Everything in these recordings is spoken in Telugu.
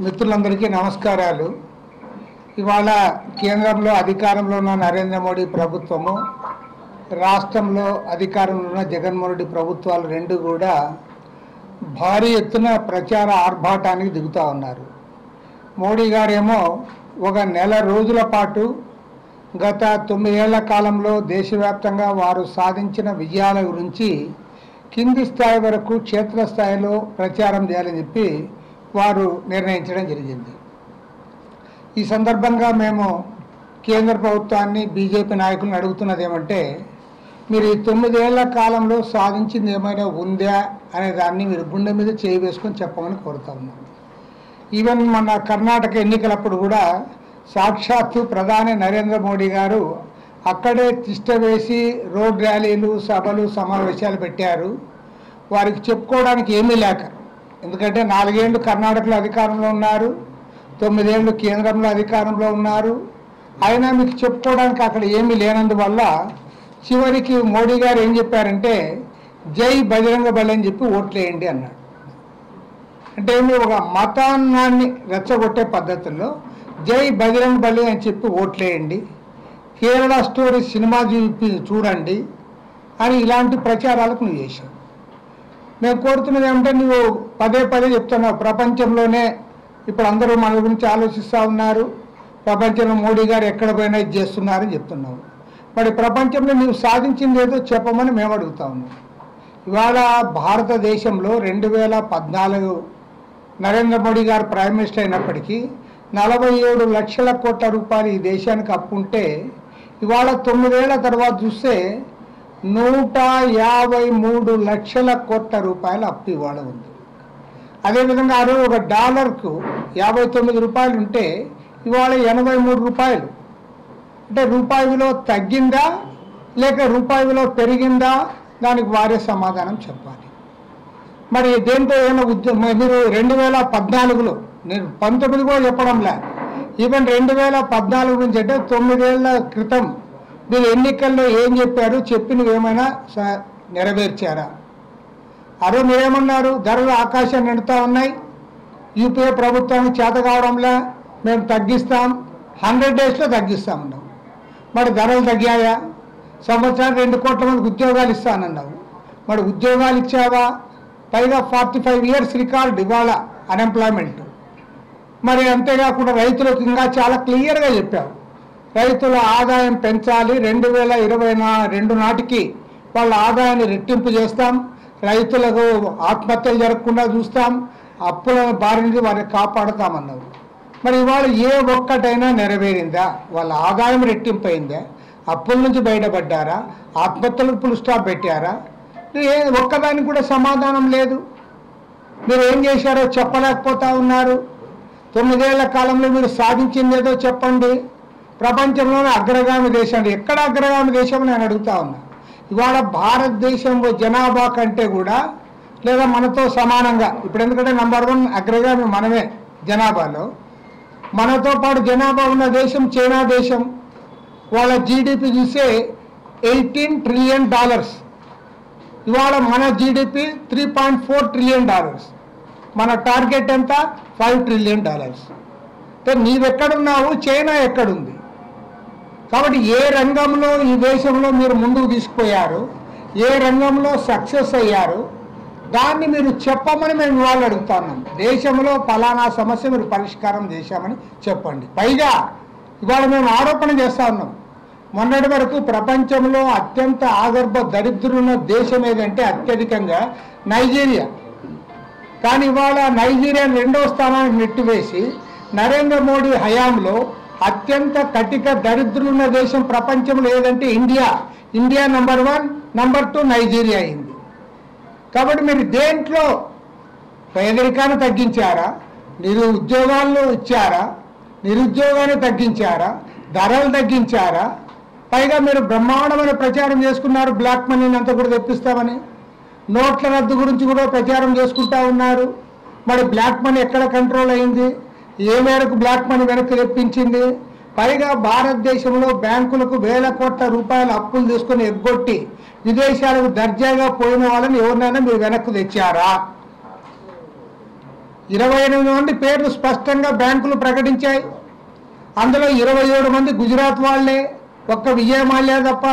మిత్రులందరికీ నమస్కారాలు ఇవాళ కేంద్రంలో అధికారంలో ఉన్న నరేంద్ర మోడీ ప్రభుత్వము రాష్ట్రంలో అధికారంలో ఉన్న జగన్మోహన్ రెడ్డి ప్రభుత్వాలు రెండు కూడా భారీ ఎత్తున ప్రచార ఆర్భాటానికి దిగుతూ ఉన్నారు మోడీ గారేమో ఒక నెల రోజుల పాటు గత తొమ్మిదేళ్ల కాలంలో దేశవ్యాప్తంగా వారు సాధించిన విజయాల గురించి కింది స్థాయి వరకు క్షేత్రస్థాయిలో ప్రచారం చేయాలని చెప్పి వారు నిర్ణయించడం జరిగింది ఈ సందర్భంగా మేము కేంద్ర ప్రభుత్వాన్ని బీజేపీ నాయకులను అడుగుతున్నది ఏమంటే మీరు ఈ తొమ్మిదేళ్ల కాలంలో సాధించింది ఏమైనా ఉందా అనే దాన్ని మీరు గుండె మీద చేయి వేసుకొని చెప్పమని కోరుతా ఉన్నాం ఈవెన్ మన కర్ణాటక ఎన్నికలప్పుడు కూడా సాక్షాత్తు ప్రధాని నరేంద్ర మోడీ గారు అక్కడే తిష్ట వేసి రోడ్ ర్యాలీలు సభలు సమావేశాలు పెట్టారు వారికి చెప్పుకోవడానికి ఏమీ లేక ఎందుకంటే నాలుగేళ్లు కర్ణాటకలో అధికారంలో ఉన్నారు తొమ్మిదేళ్లు కేంద్రంలో అధికారంలో ఉన్నారు అయినా మీకు చెప్పుకోవడానికి అక్కడ ఏమీ లేనందువల్ల చివరికి మోడీ గారు ఏం చెప్పారంటే జై బజరంగ బలి అని చెప్పి ఓట్లేయండి అన్నాడు అంటే ఏమి ఒక మతాన్నాన్ని రెచ్చగొట్టే పద్ధతుల్లో జై బజరంగ్ బలి అని చెప్పి ఓట్లేయండి కేరళ స్టోరీ సినిమా చూపి చూడండి అని ఇలాంటి ప్రచారాలకు నువ్వు చేశావు మేము కోరుతున్నది ఏమంటే నువ్వు పదే పదే చెప్తున్నావు ప్రపంచంలోనే ఇప్పుడు అందరూ మన గురించి ఆలోచిస్తూ ఉన్నారు ప్రపంచంలో మోడీ గారు ఎక్కడ పోయినా ఇది చేస్తున్నారని చెప్తున్నావు మరి ప్రపంచంలో నీవు సాధించింది ఏదో చెప్పమని మేము అడుగుతా ఉన్నాం ఇవాళ భారతదేశంలో రెండు వేల పద్నాలుగు నరేంద్ర మోడీ గారు ప్రైమ్ మినిస్టర్ అయినప్పటికీ నలభై ఏడు లక్షల కోట్ల రూపాయలు ఈ దేశానికి అప్పు ఉంటే ఇవాళ తొమ్మిదేళ్ల తర్వాత చూస్తే నూట యాభై మూడు లక్షల కోట్ల రూపాయల అప్పు ఇవాళ ఉంది అదేవిధంగా ఆ రోజు ఒక డాలర్కు యాభై తొమ్మిది రూపాయలు ఉంటే ఇవాళ ఎనభై మూడు రూపాయలు అంటే రూపాయి విలువ తగ్గిందా లేక రూపాయి విలువ పెరిగిందా దానికి వారే సమాధానం చెప్పాలి మరి దేంతో ఏమైనా ఉద్యోగం మీరు రెండు వేల పద్నాలుగులో నేను పంతొమ్మిది కూడా చెప్పడంలే ఈవెన్ రెండు వేల పద్నాలుగు నుంచి అంటే తొమ్మిదేళ్ల క్రితం మీరు ఎన్నికల్లో ఏం చెప్పారు చెప్పినవి ఏమైనా స- నెరవేర్చారా అరే మీరేమన్నారు ధరలు ఆకాశాన్ని నిండుతా ఉన్నాయి యూపీఏ ప్రభుత్వానికి చేత కావడంలా మేము తగ్గిస్తాం హండ్రెడ్ డేస్లో తగ్గిస్తామన్నావు మరి ధరలు తగ్గాయా సంవత్సరానికి రెండు కోట్ల మందికి ఉద్యోగాలు ఇస్తానన్నావు మరి ఉద్యోగాలు ఇచ్చావా పైగా ఫార్టీ ఫైవ్ ఇయర్స్ రికార్డ్ ఇవాళ అన్ఎంప్లాయ్మెంట్ మరి అంతేకాకుండా రైతులకు ఇంకా చాలా క్లియర్గా చెప్పావు రైతుల ఆదాయం పెంచాలి రెండు వేల ఇరవై నా రెండు నాటికి వాళ్ళ ఆదాయాన్ని రెట్టింపు చేస్తాం రైతులకు ఆత్మహత్యలు జరగకుండా చూస్తాం అప్పుల బారి నుంచి వారిని కాపాడుతామన్నావు మరి ఇవాళ ఏ ఒక్కటైనా నెరవేరిందా వాళ్ళ ఆదాయం రెట్టింపు అయిందా అప్పుల నుంచి బయటపడ్డారా ఆత్మహత్యలకు ఫుల్ స్టాప్ పెట్టారా ఏ ఒక్కదానికి కూడా సమాధానం లేదు మీరు ఏం చేశారో చెప్పలేకపోతా ఉన్నారు తొమ్మిదేళ్ల కాలంలో మీరు సాధించింది ఏదో చెప్పండి ప్రపంచంలోనే అగ్రగామి దేశం ఎక్కడ అగ్రగామి దేశం అని నేను అడుగుతా ఉన్నా ఇవాళ భారతదేశం జనాభా కంటే కూడా లేదా మనతో సమానంగా ఇప్పుడు ఎందుకంటే నంబర్ వన్ అగ్రగామి మనమే జనాభాలో మనతో పాటు జనాభా ఉన్న దేశం చైనా దేశం వాళ్ళ జీడిపి చూస్తే ఎయిటీన్ ట్రిలియన్ డాలర్స్ ఇవాళ మన GDP three point four trillion dollars మన టార్గెట్ ఎంత ఫైవ్ ట్రిలియన్ డాలర్స్ అంటే నీవెక్కడున్నావు చైనా ఎక్కడుంది కాబట్టి ఏ రంగంలో ఈ దేశంలో మీరు ముందుకు తీసుకుపోయారు ఏ రంగంలో సక్సెస్ అయ్యారు దాన్ని మీరు చెప్పమని మేము ఇవాళ అడుగుతున్నాం దేశంలో ఫలానా సమస్య మీరు పరిష్కారం చేశామని చెప్పండి పైగా ఇవాళ మేము ఆరోపణ చేస్తా ఉన్నాం మొన్నటి వరకు ప్రపంచంలో అత్యంత ఆగర్భ దరిద్రున్న దేశం ఏదంటే అత్యధికంగా నైజీరియా కానీ ఇవాళ నైజీరియా రెండవ స్థానానికి నెట్టివేసి నరేంద్ర మోడీ హయాంలో అత్యంత కటిక దరిద్రులున్న దేశం ప్రపంచంలో ఏదంటే India India number one number two Nigeria అయింది కాబట్టి మీరు దేంట్లో పేదరికాన్ని తగ్గించారా నిరు ఉద్యోగాలను ఇచ్చారా నిరుద్యోగాన్ని తగ్గించారా ధరలు తగ్గించారా పైగా మీరు బ్రహ్మాండమైన ప్రచారం చేసుకున్నారు బ్లాక్ మనీని అంతా కూడా తెప్పిస్తామని నోట్ల రద్దు గురించి కూడా ప్రచారం చేసుకుంటా ఉన్నారు మరి బ్లాక్ మనీ ఎక్కడ కంట్రోల్ అయింది ఏ మేరకు బ్లాక్ మనీ వెనక్కి తెప్పించింది పైగా భారతదేశంలో బ్యాంకులకు వేల కోట్ల రూపాయల అప్పులు తీసుకొని ఎగ్గొట్టి విదేశాలకు దర్జాగా పోయిన వాళ్ళని ఎవరినైనా మీరు వెనక్కి తెచ్చారా ఇరవై ఎనిమిది మంది పేర్లు స్పష్టంగా బ్యాంకులు ప్రకటించాయి అందులో ఇరవై ఏడు మంది గుజరాత్ వాళ్ళే ఒక్క విజయ మాల్యా తప్ప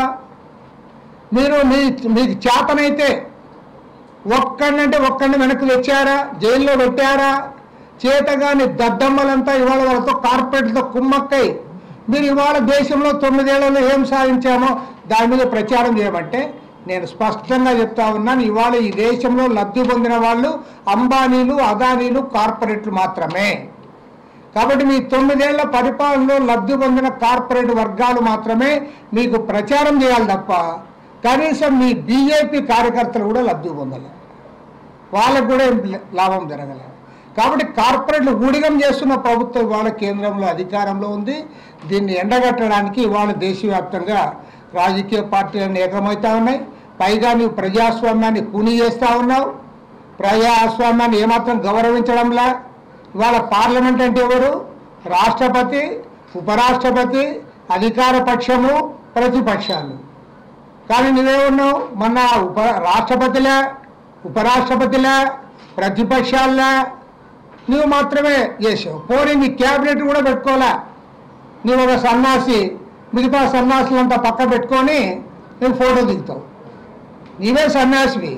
మీరు మీ మీకు చేతనైతే ఒక్కడినంటే ఒక్కడిని వెనక్కి తెచ్చారా జైల్లో పెట్టారా చేతగాని దద్దమ్మలంతా ఇవాళ వాళ్ళతో కార్పొరేట్లతో కుమ్మక్కై మీరు ఇవాళ దేశంలో తొమ్మిదేళ్లలో ఏం సాధించామో దాని మీద ప్రచారం చేయమంటే నేను స్పష్టంగా చెప్తా ఉన్నాను ఇవాళ ఈ దేశంలో లబ్ధి పొందిన వాళ్ళు అంబానీలు అదానీలు కార్పొరేట్లు మాత్రమే కాబట్టి మీ తొమ్మిదేళ్ల పరిపాలనలో లబ్ధి పొందిన కార్పొరేట్ వర్గాలు మాత్రమే మీకు ప్రచారం చేయాలి తప్ప కనీసం మీ బీజేపీ కార్యకర్తలు కూడా లబ్ధి పొందాలి వాళ్ళకు కూడా ఏం లాభం జరగలేదు కాబట్టి కార్పొరేట్లు ఊడిగం చేస్తున్న ప్రభుత్వం ఇవాళ కేంద్రంలో అధికారంలో ఉంది దీన్ని ఎండగట్టడానికి ఇవాళ దేశవ్యాప్తంగా రాజకీయ పార్టీలన్నీ ఏకమవుతా ఉన్నాయి పైగా నీవు ప్రజాస్వామ్యాన్ని కూని చేస్తూ ఉన్నావు ప్రజాస్వామ్యాన్ని ఏమాత్రం గౌరవించడంలా ఇవాళ పార్లమెంట్ అంటే ఎవరు రాష్ట్రపతి ఉపరాష్ట్రపతి అధికార పక్షము ప్రతిపక్షాలు కానీ నువ్వేమన్నావు మొన్న ఉప రాష్ట్రపతిలే ఉపరాష్ట్రపతిలే ప్రతిపక్షాలే నువ్వు మాత్రమే చేసావు పోనీ నీ క్యాబినెట్ కూడా పెట్టుకోలే నువ్వు ఒక సన్నాసి మిగతా సన్నాసులంతా పక్క పెట్టుకొని నువ్వు ఫోటో దిగుతావు నీవే సన్యాసివి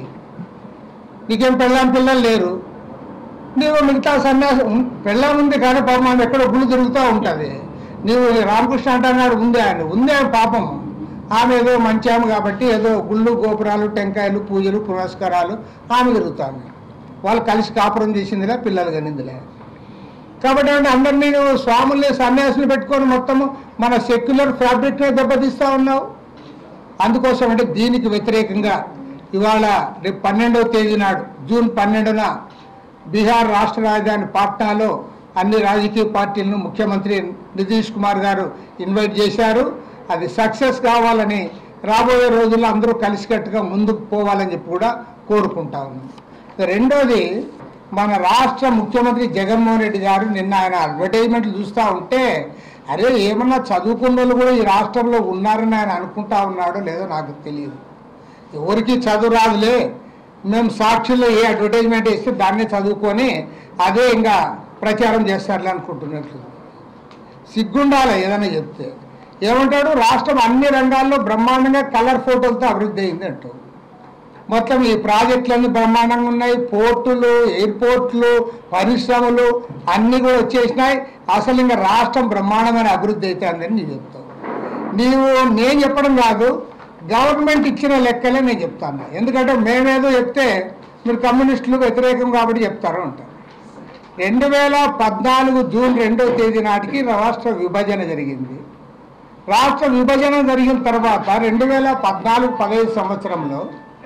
నీకేం పెళ్ళాం పిల్లలు లేరు నీవు మిగతా సన్యాసి ఉం- పెళ్ళాం ఉంది కానీ పాపం ఆమె ఎక్కడో గుళ్ళు తిరుగుతూ ఉంటుంది నీవు రామకృష్ణ అంటున్నాడు ఉంది ఆయన ఉంది ఆమె పాపం ఆమె ఏదో మంచి ఆమె కాబట్టి ఏదో గుళ్ళు గోపురాలు టెంకాయలు పూజలు పురస్కారాలు ఆమె తిరుగుతాను వాళ్ళు కలిసి కాపురం చేసిందిలే పిల్లలు కనిందిలే కాబట్టి ఏమంటే అందరినీ నువ్వు స్వాముల్ని సన్యాసులు పెట్టుకొని మొత్తము మన సెక్యులర్ ఫ్యాబ్రిక్నే దెబ్బతీస్తా ఉన్నావు అందుకోసం అంటే దీనికి వ్యతిరేకంగా ఇవాళ రేపు పన్నెండవ తేదీ నాడు జూన్ పన్నెండున బీహార్ రాష్ట్ర రాజధాని పాట్నాలో అన్ని రాజకీయ పార్టీలను ముఖ్యమంత్రి నితీష్ కుమార్ గారు ఇన్వైట్ చేశారు అది సక్సెస్ కావాలని రాబోయే రోజుల్లో అందరూ కలిసికట్టుగా ముందుకు పోవాలని చెప్పి కూడా కోరుకుంటా ఉన్నాం ఇక రెండోది మన రాష్ట్ర ముఖ్యమంత్రి జగన్మోహన్ రెడ్డి గారు నిన్న ఆయన అడ్వర్టైజ్మెంట్లు చూస్తూ ఉంటే అరే ఏమన్నా చదువుకున్న వాళ్ళు కూడా ఈ రాష్ట్రంలో ఉన్నారని ఆయన అనుకుంటా ఉన్నాడో లేదో నాకు తెలియదు ఎవరికి చదువు రాదులే మేము సాక్షుల్లో ఏ అడ్వర్టైజ్మెంట్ ఇస్తే దాన్నే చదువుకొని అదే ఇంకా ప్రచారం చేస్తారులే అనుకుంటున్నట్లు సిగ్గుండాలి ఏదైనా చెప్తే ఏమంటాడు రాష్ట్రం అన్ని రంగాల్లో బ్రహ్మాండంగా కలర్ ఫోటోలతో అభివృద్ధి అయింది అంటూ మొత్తం ఈ ప్రాజెక్టులన్నీ బ్రహ్మాండంగా ఉన్నాయి పోర్టులు ఎయిర్పోర్ట్లు పరిశ్రమలు అన్నీ కూడా వచ్చేసినాయి అసలు ఇంకా రాష్ట్రం బ్రహ్మాండమైన అభివృద్ధి అవుతుందని నీవు చెప్తావు నీవు నేను చెప్పడం కాదు గవర్నమెంట్ ఇచ్చిన లెక్కలే నేను చెప్తాను ఎందుకంటే మేమేదో చెప్తే మీరు కమ్యూనిస్టులు వ్యతిరేకం కాబట్టి చెప్తారు అంటారు రెండు వేల పద్నాలుగు జూన్ రెండవ తేదీ నాటికి రాష్ట్ర విభజన జరిగింది రాష్ట్ర విభజన జరిగిన తర్వాత రెండు వేల పద్నాలుగు పదహైదు సంవత్సరంలో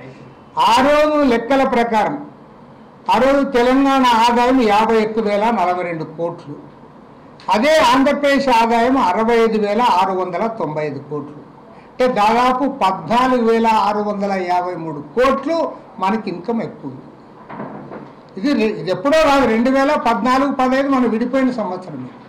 ఆ రోజు లెక్కల ప్రకారం ఆ రోజు తెలంగాణ ఆదాయం యాభై ఒక్క వేల నలభై రెండు కోట్లు అదే ఆంధ్రప్రదేశ్ ఆదాయం అరవై ఐదు వేల ఆరు వందల తొంభై ఐదు కోట్లు అంటే దాదాపు పద్నాలుగు వేల ఆరు వందల యాభై మూడు కోట్లు మనకి ఇన్కమ్ ఎక్కువ ఉంది. ఇది రె- ఇది ఎప్పుడో కాదు రెండు వేల పద్నాలుగు పదహైదు మనం విడిపోయిన సంవత్సరం ఇది.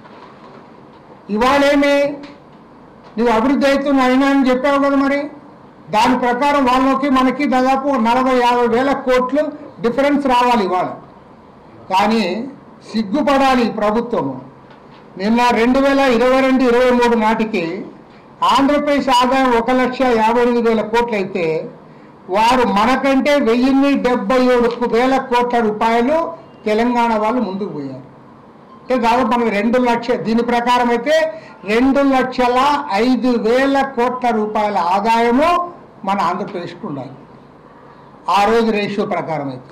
ఇవాళేమి నువ్వు అభివృద్ధి అవుతున్న అయినా అని చెప్పావు కదా మరి దాని ప్రకారం వాళ్ళకి మనకి దాదాపు నలభై యాభై వేల కోట్లు డిఫరెన్స్ రావాలి ఇవాళ కానీ సిగ్గుపడాలి ఈ ప్రభుత్వము నిన్న రెండు వేల ఇరవై రెండు ఇరవై మూడు నాటికి ఆంధ్రప్రదేశ్ ఆదాయం ఒక లక్ష యాభై ఎనిమిది వేల కోట్లు అయితే వారు మనకంటే వెయ్యిన్ని డెబ్బై ఏడు వేల కోట్ల రూపాయలు తెలంగాణ వాళ్ళు ముందుకు పోయారు అంటే దాదాపు మనకి రెండు లక్ష దీని ప్రకారం అయితే రెండు లక్షల ఐదు వేల కోట్ల రూపాయల ఆదాయము మన ఆంధ్రప్రదేశ్కు ఉండాలి ఆ రోజు రేషియో ప్రకారం అయితే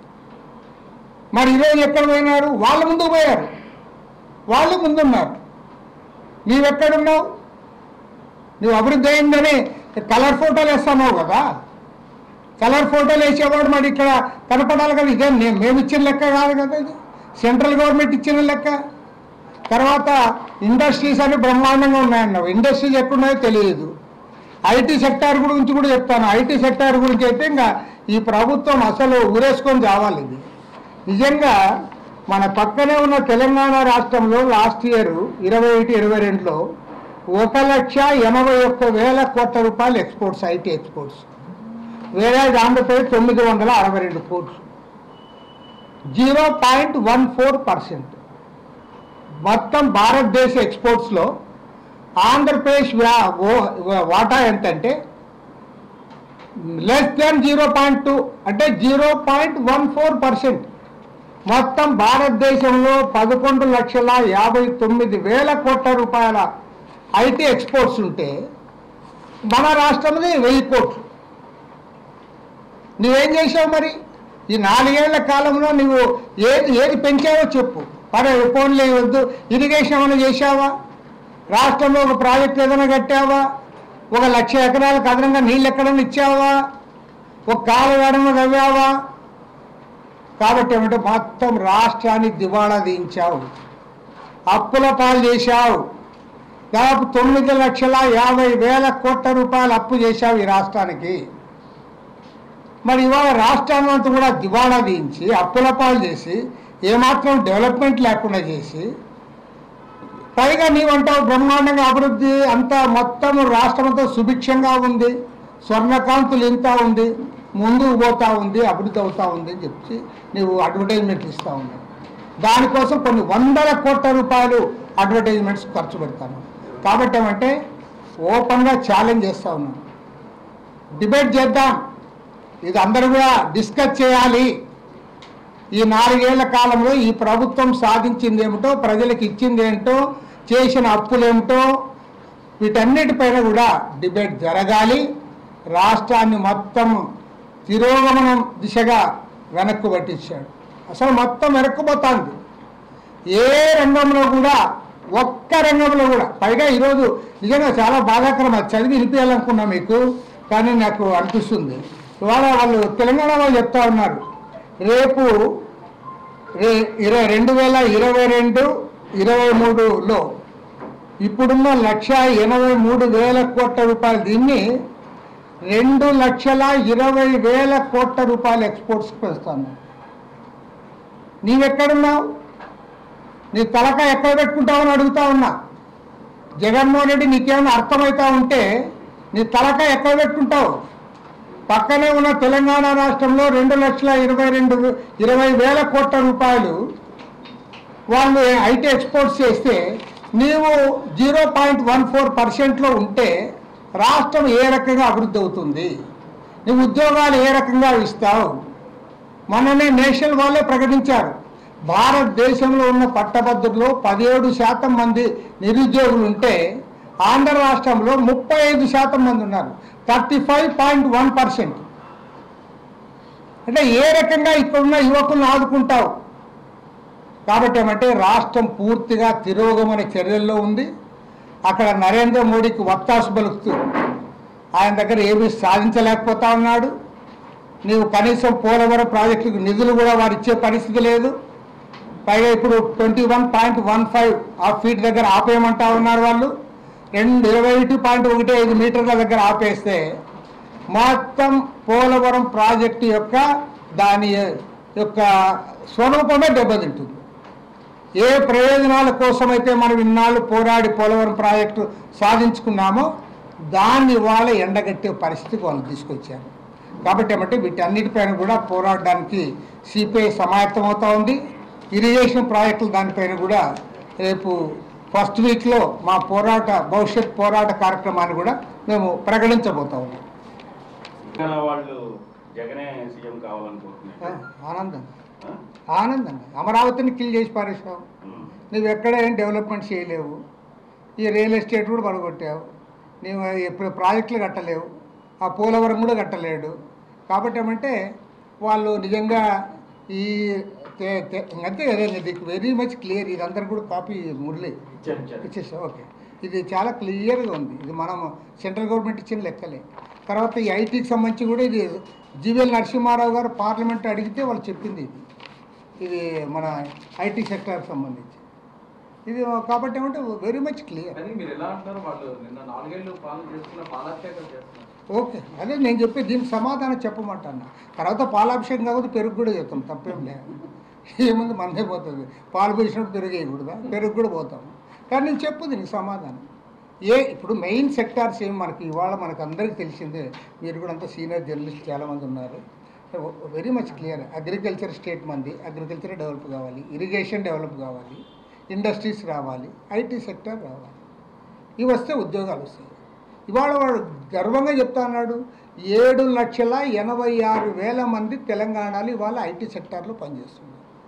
మరి ఈరోజు ఎక్కడ పోయినారు వాళ్ళు ముందుకు పోయారు వాళ్ళు ముందున్నారు నీవెక్కడున్నావు నువ్వు అభివృద్ధి అయిందని కలర్ ఫోటోలు వేస్తున్నావు కదా కలర్ ఫోటోలు వేసేవాడు మరి ఇక్కడ కనపడాలి కదా ఇదే నే- మేము ఇచ్చిన లెక్క కాదు కదా ఇది సెంట్రల్ గవర్నమెంట్ ఇచ్చిన లెక్క తర్వాత ఇండస్ట్రీస్ అన్ని బ్రహ్మాండంగా ఉన్నాయన్నావు ఇండస్ట్రీస్ ఎక్కడున్నాయో తెలియదు ఐటీ సెక్టార్ గురించి కూడా చెప్తాను ఐటీ సెక్టార్ గురించి అయితే ఇంకా ఈ ప్రభుత్వం అసలు ఊరేసుకొని చావాలి ఇది నిజంగా మన పక్కనే ఉన్న తెలంగాణ రాష్ట్రంలో లాస్ట్ ఇయర్ ఇరవై ఒకటి ఇరవై రెండులో ఒక లక్ష ఎనభై ఒక్క వేల కోట్ల రూపాయలు ఎక్స్పోర్ట్స్ ఐటీ ఎక్స్పోర్ట్స్ వేరే ఆంధ్రప్రదేశ్ తొమ్మిది వందల అరవై రెండు కోట్లు zero point one four percent మొత్తం భారతదేశ ఎక్స్పోర్ట్స్లో ఆంధ్రప్రదేశ్ వ్యా- ఓ- వాటా ఎంతంటే less than zero point two అంటే zero point one four percent మొత్తం భారతదేశంలో పదకొండు లక్షల యాభై తొమ్మిది వేల కోట్ల రూపాయల ఐటీ ఎక్స్పోర్ట్స్ ఉంటే మన రాష్ట్రంలో వెయ్యి కోట్లు నువ్వేం చేసావు మరి ఈ నాలుగేళ్ల కాలంలో నువ్వు ఏది ఏది పెంచావో చెప్పు మరి ఫోన్లే వద్దు ఇరిగేషన్ ఏమైనా చేశావా రాష్ట్రంలో ఒక ప్రాజెక్ట్ ఏదైనా కట్టావా ఒక లక్ష ఎకరాలకు అదనంగా నీళ్ళు ఎక్కడైనా ఇచ్చావా ఒక కాలు ఏడన్నా తవ్వావా కాబట్టి ఏమంటే మొత్తం రాష్ట్రాన్ని దివాళా దించావు అప్పుల పాలు చేశావు దాదాపు తొమ్మిది లక్షల యాభై వేల కోట్ల రూపాయలు అప్పు చేశావు ఈ రాష్ట్రానికి మరి ఇవాళ రాష్ట్రాన్ని అంతా కూడా దివాళా దించి అప్పుల పాలు చేసి ఏమాత్రం డెవలప్మెంట్ లేకుండా చేసి పైగా నీవంటావు బ్రహ్మాండంగా అభివృద్ధి అంతా మొత్తం రాష్ట్రంతో సుభిక్షంగా ఉంది స్వర్ణకాంతులు ఇంత ఉంది ముందుకు పోతా ఉంది అభివృద్ధి అవుతా ఉంది అని చెప్పి నీవు అడ్వర్టైజ్మెంట్ ఇస్తూ ఉన్నావు దానికోసం కొన్ని వందల కోట్ల రూపాయలు అడ్వర్టైజ్మెంట్స్ ఖర్చు పెడతాను కాబట్టి ఏమంటే ఓపెన్గా ఛాలెంజ్ చేస్తూ ఉన్నాను డిబేట్ చేద్దాం ఇది అందరూ కూడా డిస్కస్ చేయాలి ఈ నాలుగేళ్ల కాలంలో ఈ ప్రభుత్వం సాధించింది ఏమిటో ప్రజలకు ఇచ్చింది ఏంటో చేసిన అప్పులేమిటో వీటన్నిటిపైన కూడా డిబేట్ జరగాలి రాష్ట్రాన్ని మొత్తం తిరోగమనం దిశగా వెనక్కు పట్టించాడు అసలు మొత్తం వెనక్కుపోతుంది ఏ రంగంలో కూడా ఒక్క రంగంలో కూడా పైగా ఈరోజు నిజంగా చాలా బాధాకరం అది చదివి వినిపించాలనుకున్నా మీకు కానీ నాకు అనిపిస్తుంది ఇవాళ వాళ్ళు తెలంగాణ వాళ్ళు చెప్తా ఉన్నారు రేపు రే- ఇరవై రెండు వేల ఇరవై రెండు ఇరవై మూడులో ఇప్పుడున్న లక్ష ఎనభై మూడు వేల కోట్ల రూపాయలు దీన్ని రెండు లక్షల ఇరవై వేల కోట్ల రూపాయలు ఎక్స్పోర్ట్స్కి పెస్తాను నీవెక్కడున్నావు నీ తలక ఎక్కడ పెట్టుకుంటావని అడుగుతా ఉన్నా జగన్మోహన్ రెడ్డి నీకేమైనా అర్థమవుతా ఉంటే నీ తలక ఎక్కడ పెట్టుకుంటావు పక్కనే ఉన్న తెలంగాణ రాష్ట్రంలో రెండు లక్షల ఇరవై రెండు ఇరవై వేల కోట్ల రూపాయలు వాళ్ళు ఐటీ ఎక్స్పోర్ట్స్ చేస్తే నీవు జీరో పాయింట్ వన్ ఫోర్ పర్సెంట్లో ఉంటే రాష్ట్రం ఏ రకంగా అభివృద్ధి అవుతుంది నువ్వు ఉద్యోగాలు ఏ రకంగా ఇస్తావు మొన్ననే నేషనల్ వాళ్ళే ప్రకటించారు భారతదేశంలో ఉన్న పట్టభద్రుల్లో పదిహేడు శాతం మంది నిరుద్యోగులు ఉంటే ఆంధ్ర రాష్ట్రంలో ముప్పై ఐదు శాతం మంది ఉన్నారు thirty five point one percent అంటే ఏ రకంగా ఇక్కడున్న యువకులను ఆదుకుంటావు కాబట్టి ఏమంటే రాష్ట్రం పూర్తిగా తిరోగమన చర్యల్లో ఉంది అక్కడ నరేంద్ర మోడీకి వత్తాసు పలుకుతూ ఆయన దగ్గర ఏమీ సాధించలేకపోతా ఉన్నాడు నీవు కనీసం పోలవరం ప్రాజెక్టుకు నిధులు కూడా వారు ఇచ్చే పరిస్థితి లేదు పైగా ఇప్పుడు twenty one point one five ఆ ఫీట్ దగ్గర ఆపేయమంటా ఉన్నారు వాళ్ళు రెండు ఇరవై ఒకటి పాయింట్ ఒకటి ఐదు మీటర్ల దగ్గర ఆపేస్తే మొత్తం పోలవరం ప్రాజెక్టు యొక్క దాని యొక్క స్వరూపమే దెబ్బతింటుంది ఏ ప్రయోజనాల కోసమైతే మనం ఇన్నాళ్ళు పోరాడి పోలవరం ప్రాజెక్టు సాధించుకున్నామో దాన్ని వాళ్ళ ఎండగట్టే పరిస్థితికి వాళ్ళు తీసుకొచ్చారు కాబట్టి ఏమంటే వీటన్నిటిపైన కూడా పోరాడడానికి సిపిఐ సమాయత్తమవుతా ఉంది ఇరిగేషన్ ప్రాజెక్టులు దానిపైన కూడా రేపు ఫస్ట్ వీక్లో మా పోరాట భవిష్యత్ పోరాట కార్యక్రమాన్ని కూడా మేము ప్రకటించబోతా ఉన్నాం తెలంగాణ వాళ్ళు జగనే సీఎం కావాలనుకుంటున్నారు ఆనందం ఆ? ఆనందంగా అమరావతిని కిల్ చేసి పారేసావు ఉమ్. నువ్వు ఎక్కడ ఏం డెవలప్మెంట్ చేయలేవు ఈ రియల్ ఎస్టేట్ కూడా పడగొట్టావు నువ్వు ఎప్పుడు ప్రాజెక్టులు కట్టలేవు ఆ పోలవరం కూడా కట్టలేడు కాబట్టి ఏమంటే వాళ్ళు నిజంగా ఈ తె- తె- అంతే కదా నీకు వెరీ మచ్ క్లియర్ ఇది అందరు కూడా కాపీ మురళి ఇచ్చారు ఇచ్చారు ఇచ్చేసా ఓకే ఇది చాలా క్లియర్గా ఉంది ఇది మనం సెంట్రల్ గవర్నమెంట్ ఇచ్చిన లెక్కలే తర్వాత ఈ ఐటీకి సంబంధించి కూడా ఇది జీవీఎల్ నరసింహారావు గారు పార్లమెంట్ అడిగితే వాళ్ళు చెప్పింది ఇది ఇది మన ఐటీ సెక్టార్కి సంబంధించి ఇది కాబట్టి ఏమంటే వెరీ మచ్ క్లియర్ కానీ మీరు ఎలా అంటున్నారు వాళ్ళు నిన్న నాలుగేళ్లు పాలన చేస్తున్న పాలాభిషేకం చేస్తున్నారు ఓకే అదే నేను చెప్పి దీనికి సమాధానం చెప్పమంటాను తర్వాత పాలాభిషేకం కాకపోతే పెరుగు కూడా చేస్తాం తప్పేం లేదు ఏముంది మనదే పోతుంది పాలు పోసినప్పుడు పెరుగు వేయకూడదా పెరుగు కూడా పోతాం కానీ నేను చెప్పు దీనికి సమాధానం ఏ ఇప్పుడు మెయిన్ సెక్టార్స్ ఏం మనకి ఇవాళ మనకు అందరికీ తెలిసిందే మీరు కూడా అంత సీనియర్ జర్నలిస్ట్ చాలామంది ఉన్నారు very much clear agriculture state మంది అగ్రికల్చర్ డెవలప్ కావాలి ఇరిగేషన్ డెవలప్ కావాలి ఇండస్ట్రీస్ రావాలి ఐటీ సెక్టర్ రావాలి ఇవి వస్తే ఉద్యోగాలు వస్తాయి ఇవాళ వాడు గర్వంగా చెప్తా అన్నాడు ఏడు లక్షల ఎనభై ఆరు వేల మంది తెలంగాణలో ఇవాళ ఐటీ సెక్టార్లో పనిచేస్తున్నారు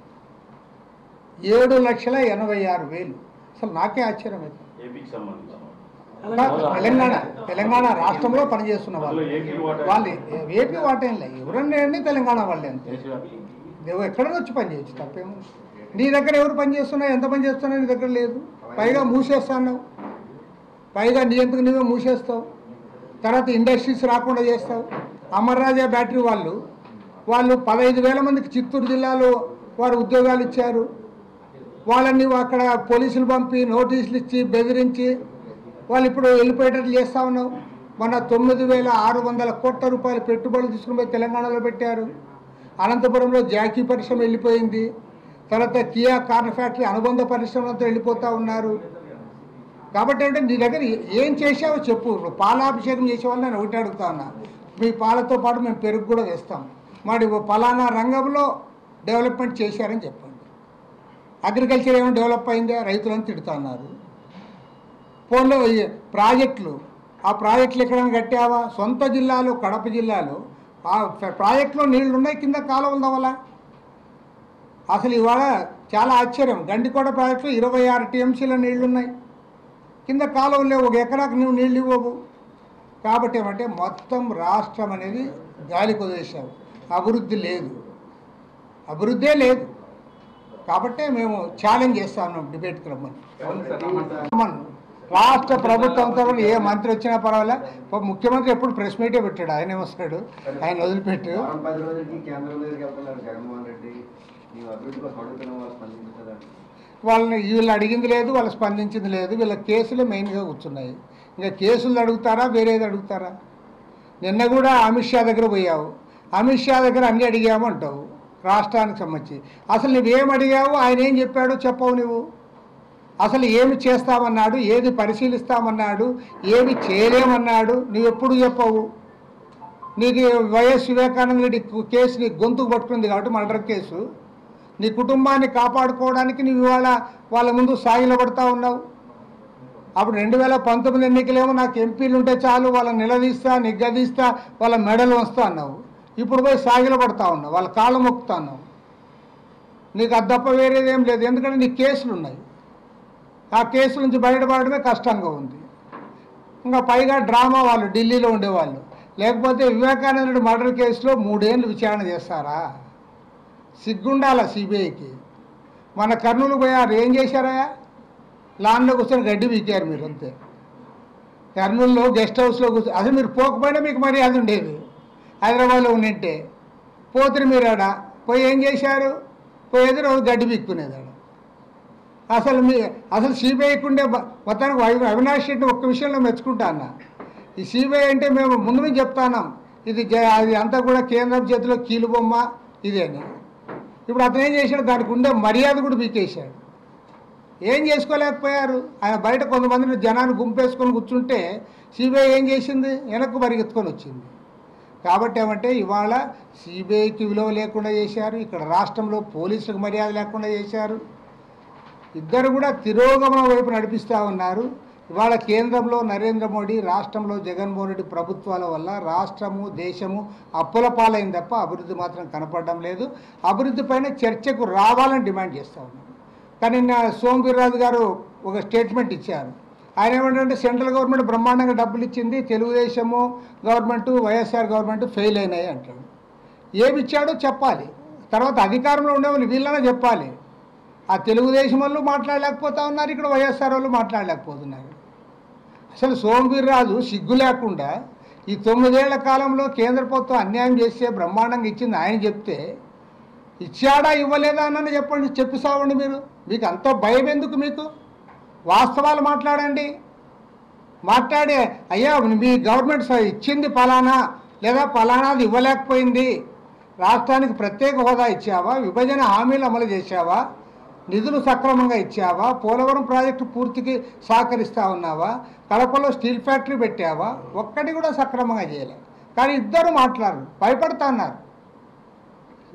ఏడు లక్షల ఎనభై ఆరు వేలు అసలు నాకే ఆశ్చర్యం అవుతుంది ఏపీకి సంబంధించి తెలంగాణ తెలంగాణ రాష్ట్రంలో పనిచేస్తున్న వాళ్ళు అందులో ఏపీ వాటా వాళ్ళు ఏపీ వాటేం లేదు ఎవరన్నా అండి తెలంగాణ వాళ్ళే అంతే నువ్వు ఎక్కడైనా వచ్చి పని చేయొచ్చు తప్పేమో నీ దగ్గర ఎవరు పని చేస్తున్నా ఎంత పని చేస్తున్నా నీ దగ్గర లేదు పైగా మూసేస్తావు పైగా నీ ఎందుకు నువ్వే మూసేస్తావు తర్వాత ఇండస్ట్రీస్ రాకుండా చేస్తావు అమర్రాజా బ్యాటరీ వాళ్ళు వాళ్ళు పదహైదు వేల మందికి చిత్తూరు జిల్లాలో వారు ఉద్యోగాలు ఇచ్చారు వాళ్ళని అక్కడ పోలీసులు పంపి నోటీసులు ఇచ్చి బెదిరించి వాళ్ళు ఇప్పుడు వెళ్ళిపోయేటట్లు చేస్తా ఉన్నావు మొన్న తొమ్మిది వేల ఆరు వందల కోట్ల రూపాయల పెట్టుబడులు తీసుకుని పోయి తెలంగాణలో పెట్టారు అనంతపురంలో జాకీ పరిశ్రమ వెళ్ళిపోయింది తర్వాత కియా కార్ ఫ్యాక్టరీ అనుబంధ పరిశ్రమలతో వెళ్ళిపోతూ ఉన్నారు కాబట్టి అంటే నీ దగ్గర ఏం చేసావో చెప్పు ఇప్పుడు పాలాభిషేకం చేసేవాళ్ళు నేను ఒకటి అడుగుతా ఉన్నా మీ పాలతో పాటు మేము పెరుగు కూడా తెస్తాం మరి ఫలానా రంగంలో డెవలప్మెంట్ చేశారని చెప్పండి అగ్రికల్చర్ ఏమైనా డెవలప్ అయిందా రైతులను తిడుతా ఉన్నారు ఫోన్లో ఈ ప్రాజెక్టులు ఆ ప్రాజెక్టులు ఎక్కడైనా కట్టావా సొంత జిల్లాలో కడప జిల్లాలో ఆ ప్రాజెక్టులో నీళ్లు ఉన్నాయి కింద కాలువలు తవ్వాలా అసలు ఇవాళ చాలా ఆశ్చర్యం గండికోట ప్రాజెక్టులో ఇరవై ఆరు టీఎంసీల నీళ్లు ఉన్నాయి కింద కాలువలు లేవు ఒక ఎకరాకు నువ్వు నీళ్ళు ఇవ్వవు కాబట్టి ఏమంటే మొత్తం రాష్ట్రం అనేది గాలి కుదిరేసావు అభివృద్ధి లేదు అభివృద్ధే లేదు కాబట్టే మేము ఛాలెంజ్ చేస్తా ఉన్నాం డిబేట్కి రమ్మని అవును సార్ రమ్మంటారు. రమ్మను. రాష్ట్ర ప్రభుత్వంతో కూడా ఏ మంత్రి వచ్చినా పర్వాలే ఓ ముఖ్యమంత్రి ఎప్పుడు ప్రెస్ మీటే పెట్టాడు ఆయన వస్తాడు ఆయన వదిలిపెట్టు వారం పది రోజులకి కేంద్రం దగ్గరికి వెళ్తున్నారు జగన్మోహన్ రెడ్డి నీవు అభివృద్ధి కోసం అడుగుతున్న వాళ్ళు స్పందించదా వాళ్ళని వీళ్ళు అడిగింది లేదు వాళ్ళు స్పందించింది లేదు వీళ్ళ కేసులు మెయిన్గా కూర్చున్నాయి ఇంకా కేసులు అడుగుతారా వేరేది అడుగుతారా నిన్న కూడా అమిత్ షా దగ్గర పోయావు అమిత్ షా దగ్గర అన్ని అడిగాము అంటావు రాష్ట్రానికి సంబంధించి అసలు నువ్వేం అడిగావు ఆయన ఏం చెప్పాడో చెప్పవు నువ్వు అసలు ఏమి చేస్తామన్నాడు ఏది పరిశీలిస్తామన్నాడు ఏమి చేయలేమన్నాడు నువ్వు ఎప్పుడు చెప్పవు నీకు వైఎస్ వివేకానంద రెడ్డి కేసు నీ గొంతుకు పట్టుకుంది కాబట్టి మర్డర్ కేసు నీ కుటుంబాన్ని కాపాడుకోవడానికి నువ్వు ఇవాళ వాళ్ళ ముందు సాగిలో పడతా ఉన్నావు అప్పుడు రెండు వేల పంతొమ్మిది ఎన్నికలేమో నాకు ఎంపీలు ఉంటే చాలు వాళ్ళని నిలదీస్తా నిగ్గదీస్తా వాళ్ళ మెడలు వస్తా అన్నావు ఇప్పుడు పోయి సాగిలో పడతా ఉన్నావు వాళ్ళ కాళ్ళు మొక్కుతా ఉన్నావు నీకు అది తప్ప వేరేది ఏం లేదు ఎందుకంటే నీ కేసులు ఉన్నాయి ఆ కేసు నుంచి బయటపడడమే కష్టంగా ఉంది ఇంకా పైగా డ్రామా వాళ్ళు ఢిల్లీలో ఉండేవాళ్ళు లేకపోతే వివేకానందుడి మర్డర్ కేసులో మూడేళ్ళు విచారణ చేస్తారా సిగ్గుండాల సిబిఐకి మన కర్నూలు పోయారు ఏం చేశారా లాన్లో కూర్చొని గడ్డి వీకారు మీరు అంతే కర్నూలులో గెస్ట్ హౌస్లో కూర్చొని అసలు మీరు పోకపోయినా మీకు మర్యాద ఉండేది హైదరాబాద్లో ఉండింటే పోతురు మీరు ఆడ పోయి ఏం చేశారు పోయేది రోజు గడ్డి పీక్కునేది ఆడ అసలు మీ అసలు సిబిఐకి ఉండే బ- మొత్తానికి అవి- అవినాష్ రెడ్డి ఒక్క విషయంలో మెచ్చుకుంటా అన్న ఈ సిబిఐ అంటే మేము ముందు నుంచి చెప్తాన్నాం ఇది జ- అది అంతా కూడా కేంద్రం చేతిలో కీలుబొమ్మ ఇదే అని ఇప్పుడు అతను ఏం చేశాడు దానికి ఉండే మర్యాద కూడా పీకేశాడు ఏం చేసుకోలేకపోయారు ఆయన బయట కొంతమందిని జనాన్ని గుంపేసుకొని కూర్చుంటే సిబిఐ ఏం చేసింది వెనక్కు పరిగెత్తుకొని వచ్చింది కాబట్టి ఏమంటే ఇవాళ సిబిఐకి విలువ లేకుండా చేశారు ఇక్కడ రాష్ట్రంలో పోలీసులకు మర్యాద లేకుండా చేశారు ఇద్దరు కూడా తిరోగమనం వైపు నడిపిస్తూ ఉన్నారు ఇవాళ కేంద్రంలో నరేంద్ర మోడీ రాష్ట్రంలో జగన్మోహన్ రెడ్డి ప్రభుత్వాల వల్ల రాష్ట్రము దేశము అప్పుల పాలైంది తప్ప అభివృద్ధి మాత్రం కనపడడం లేదు అభివృద్ధి పైన చర్చకు రావాలని డిమాండ్ చేస్తూ ఉన్నారు కానీ నిన్న సోమ్ వీర్రాజు గారు ఒక స్టేట్మెంట్ ఇచ్చారు ఆయన ఏమంటే సెంట్రల్ గవర్నమెంట్ బ్రహ్మాండంగా డబ్బులు ఇచ్చింది తెలుగుదేశము గవర్నమెంట్ వైఎస్ఆర్ గవర్నమెంట్ ఫెయిల్ అయినాయి అంటాడు ఏమి ఇచ్చాడో చెప్పాలి తర్వాత అధికారంలో ఉండేవాళ్ళు వీళ్ళనే చెప్పాలి ఆ తెలుగుదేశం వాళ్ళు మాట్లాడలేకపోతా ఉన్నారు ఇక్కడ వైఎస్ఆర్ వాళ్ళు మాట్లాడలేకపోతున్నారు అసలు సోమవీర్రాజు సిగ్గు లేకుండా ఈ తొమ్మిదేళ్ల కాలంలో కేంద్ర ప్రభుత్వం అన్యాయం చేస్తే బ్రహ్మాండంగా ఇచ్చింది ఆయన చెప్తే ఇచ్చాడా ఇవ్వలేదా అన్నది చెప్పండి చెప్పి సావండి మీరు మీకు అంత భయం ఎందుకు మీకు వాస్తవాలు మాట్లాడండి మాట్లాడే అయ్యా మీ గవర్నమెంట్ స- ఇచ్చింది ఫలానా లేదా ఫలానాది ఇవ్వలేకపోయింది రాష్ట్రానికి ప్రత్యేక హోదా ఇచ్చావా విభజన హామీలు అమలు చేశావా నిధులు సక్రమంగా ఇచ్చావా పోలవరం ప్రాజెక్టు పూర్తికి సహకరిస్తా ఉన్నావా కడపలో స్టీల్ ఫ్యాక్టరీ పెట్టావా ఒక్కటి కూడా సక్రమంగా చేయలే కానీ ఇద్దరు మాట్లాడరు భయపడతా అన్నారు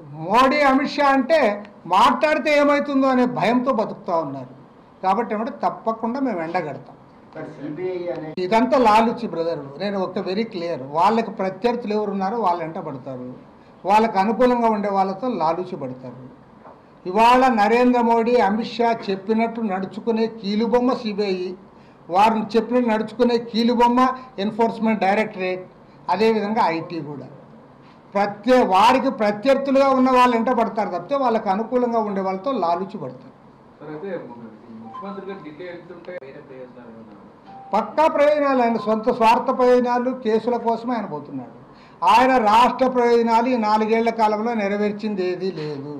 మోడీ అమిత్ షా అంటే మాట్లాడితే ఏమవుతుందో అనే భయంతో బతుకుతూ ఉన్నారు కాబట్టి ఏమంటే తప్పకుండా మేము ఎండగడతాం సార్ సిబిఐ అనే ఇదంతా లాలుచి బ్రదర్ నేను ఒక వెరీ క్లియర్ వాళ్ళకి ప్రత్యర్థులు ఎవరు ఉన్నారో వాళ్ళు వెంట పడతారు వాళ్ళకి అనుకూలంగా ఉండే వాళ్ళతో లాలుచి పడతారు ఇవాళ నరేంద్ర మోడీ అమిత్ షా చెప్పినట్టు నడుచుకునే కీలుబొమ్మ సిబిఐ వారు చెప్పినట్టు నడుచుకునే కీలుబొమ్మ ఎన్ఫోర్స్మెంట్ డైరెక్టరేట్ అదేవిధంగా ఐటీ కూడా ప్రత్యే వారికి ప్రత్యర్థులుగా ఉన్న వాళ్ళు వెంట పడతారు తప్పితే వాళ్ళకి అనుకూలంగా ఉండే వాళ్ళతో లాలుచి పడతారు సార్ అయితే ముఖ్యమంత్రి గారు ఢిల్లీ వెళ్తుంటే వేరే ప్రయోజనాలు ఏమన్నా పక్కా ప్రయోజనాలు ఆయన సొంత స్వార్థ ప్రయోజనాలు కేసుల కోసమే ఆయన పోతున్నాడు ఆయన రాష్ట్ర ప్రయోజనాలు ఈ నాలుగేళ్ల కాలంలో నెరవేర్చింది ఏదీ లేదు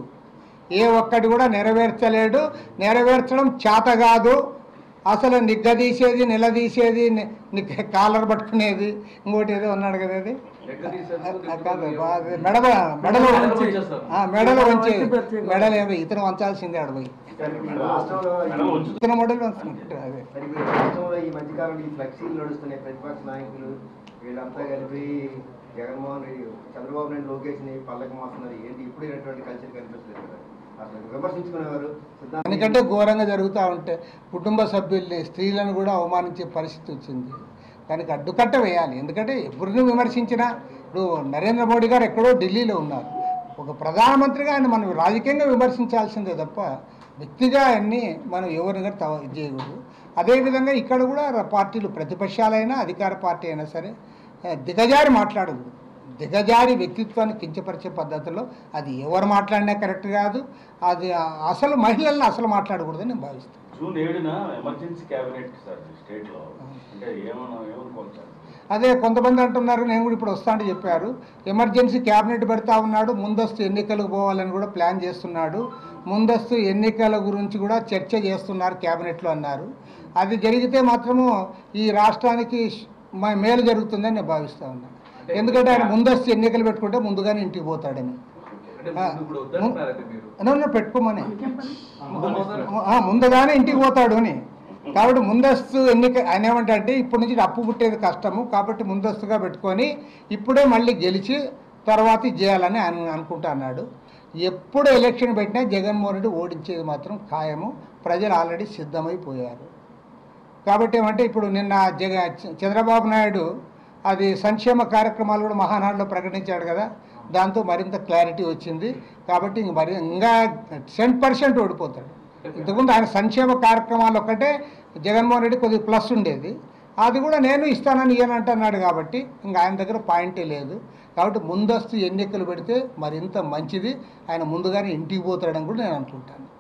ఏ ఒక్కటి కూడా నెరవేర్చలేడు నెరవేర్చడం చేత కాదు అసలు నిగ్గదీసేది నిలదీసేది ని- ని- కాలర్ పట్టుకునేది ఇంకోటి ఏదో ఉన్నాడు కదా అది లెక్క తీసేందుకు ఆ, దిగుతున్నారు కాదు ఏమో. బాగా మెడల మెడలో మెడలో వంచి వంచేస్తారు. ఆ, మెడలో వంచి మెడలు ఏమో ఇతను వంచాల్సిందే అడపోయి సార్ ఇప్పుడు రాష్ట్రంలో మెడలో ఈ- ఉంచు. ఇతను మెడలు వంచుకుంటారు అదే మరి ఇప్పుడు రాష్ట్రంలో ఈ మధ్యకాలంలో ఈ ఫ్లెక్సీలు నడుస్తున్నాయి ప్రతిపక్ష నాయకులు వీళ్ళంతా కలిపి జగన్మోహన్ రెడ్డి చంద్రబాబు నాయుడు లోకేష్ ని పల్లకి మోస్తున్నారు ఏంటి ఇప్పుడు ఇటువంటి కల్చర్ కనిపించలేదు కదా అసలు విమర్శించుకునేవారు సిద్ధాంతం దానికంటే ఘోరంగా జరుగుతూ ఉంటే కుటుంబ సభ్యుల్ని స్త్రీలను కూడా అవమానించే పరిస్థితి వచ్చింది దానికి అడ్డుకట్ట వేయాలి ఎందుకంటే ఎవరిని విమర్శించినా ఇప్పుడు నరేంద్ర మోడీ గారు ఎక్కడో ఢిల్లీలో ఉన్నారు ఒక ప్రధానమంత్రిగా ఆయన మనం రాజకీయంగా విమర్శించాల్సిందే తప్ప వ్యక్తిగా అన్ని మనం ఎవరిని కూడా తవ ఇది చేయకూడదు అదేవిధంగా ఇక్కడ కూడా ర- పార్టీలు ప్రతిపక్షాలైనా అధికార పార్టీ అయినా సరే ఆ, దిగజారి మాట్లాడకూడదు దిగజారి వ్యక్తిత్వాన్ని కించపరిచే పద్ధతిలో అది ఎవరు మాట్లాడినా కరెక్ట్ కాదు అది ఆ, అసలు మహిళలను అసలు మాట్లాడకూడదని నేను భావిస్తాను జూన్ ఏడున ఎమర్జెన్సీ క్యాబినెట్ సార్ స్టేట్ లో అంటే ఏమన్నా ఏమనుకోవచ్చు సార్ అదే కొంతమంది అంటున్నారు నేను కూడా ఇప్పుడు వస్తా అంటే చెప్పారు ఎమర్జెన్సీ క్యాబినెట్ పెడతా ఉన్నాడు ముందస్తు ఎన్నికలకు పోవాలని కూడా ప్లాన్ చేస్తున్నాడు ముందస్తు ఎన్నికల గురించి కూడా చర్చ చేస్తున్నారు క్యాబినెట్లో అన్నారు అది జరిగితే మాత్రము ఈ రాష్ట్రానికి ష్- మ- మేలు జరుగుతుందని నేను భావిస్తా ఉన్నాను ఎందుకంటే ఆయన ముందస్తు ఎన్నికలు పెట్టుకుంటే ముందుగానే ఇంటికి పోతాడని అంటే ఆ, ముందు ఇప్పుడు వద్దంటున్నారు అయితే మీరు నన్ను పెట్టుకోమని ముందు పోతారు. ఆ, ముందుగానే ఇంటికి పోతాడు అని కాబట్టి ముందస్తు ఎన్నిక ఆయన ఏమంటే అంటే ఇప్పటి నుంచి అప్పు పుట్టేది కష్టము కాబట్టి ముందస్తుగా పెట్టుకొని ఇప్పుడే మళ్ళీ గెలిచి తర్వాత ఇది చేయాలని ఆయన అనుకుంటా అన్నాడు ఎప్పుడు ఎలక్షన్ పెట్టినా జగన్మోహన్ రెడ్డి ఓడించేది మాత్రం ఖాయము ప్రజలు ఆల్రెడీ సిద్ధమైపోయారు కాబట్టి ఏమంటే ఇప్పుడు నిన్న జగ చంద్రబాబు నాయుడు అది సంక్షేమ కార్యక్రమాలు కూడా మహానాడులో ప్రకటించాడు కదా దాంతో మరింత క్లారిటీ వచ్చింది కాబట్టి ఇంక మరి ఇంకా టెన్ పర్సెంట్ ఓడిపోతాడు ఇంతకుముందు ఆయన సంక్షేమ కార్యక్రమాలు ఒక్కటే జగన్మోహన్ రెడ్డి కొద్దిగా ప్లస్ ఉండేది అది కూడా నేను ఇస్తానని ఇయ్యనంటున్నాడు కాబట్టి ఇంకా ఆయన దగ్గర పాయింటే లేదు కాబట్టి ముందస్తు ఎన్నికలు పెడితే మరింత మంచిది ఆయన ముందుగానే ఇంటికి పోతాడని కూడా నేను అనుకుంటాను